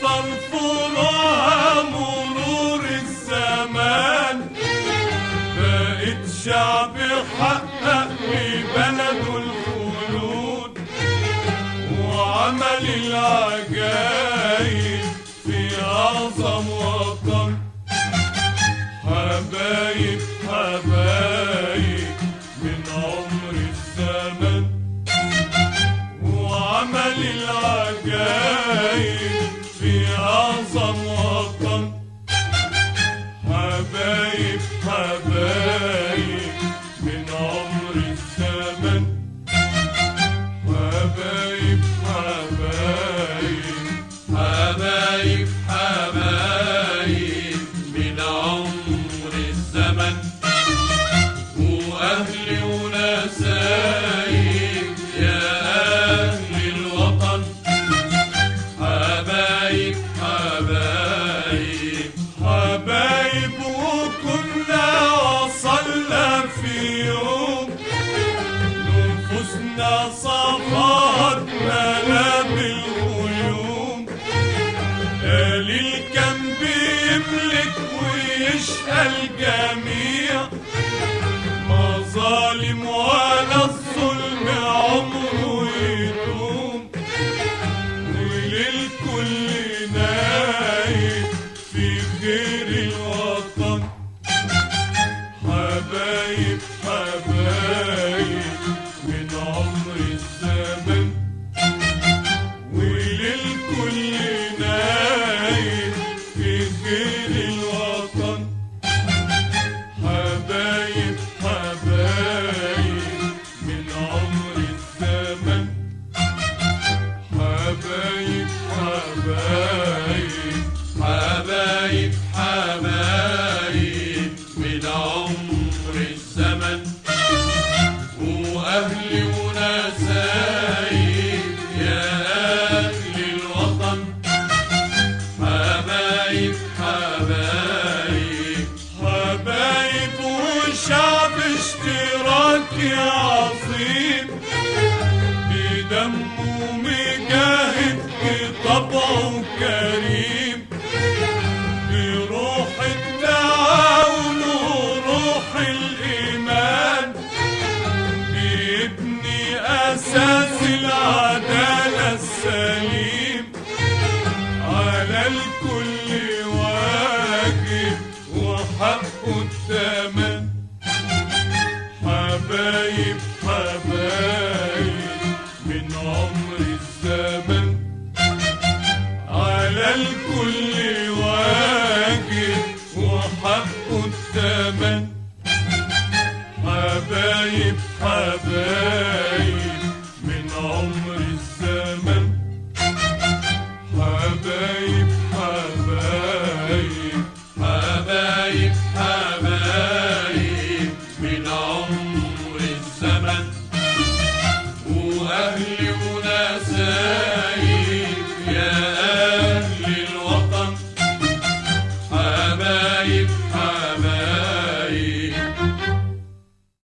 بطل فروعها مرور الزمان بقت شعب حقق لبلده الخلود وعمل العجايب في أعظم وطن حبايب حبايب من عمر الزمن وعمل العجايب في أعظم وطن حبايب حبايب من عمر الزمن حبايب حبايب حبايب حبايب من عمر الزمن وأهل ونسايب يا أهل الوطن حبايب حبايب حبايب وكنا وصلنا في يوم نفوسنا صفار ملا بالغيوم قليل كان بيملك ويشقى الجميع مظالم ولا الظلم عمره يدوم وللكل نايم في غير الوطن حبايب حبايب من عمر الزمن وللكل نايم في غير الوطن حبايب حبايب من عمر الزمن حبايب حبايب حبايب حبايب من عمر الزمن وأهل ونسايب يا أهل الوطن حبايب حبايب حبايب وشعب اشتراكي عظيم بدمه مجاهد بطبعه كريم بروح التعاون وروح الإيمان بيبني أساس العدالة السليم على الكل واجب وحقه التمن حبايب حبايب من عمر الزمن على الكل واجب وحقه التمن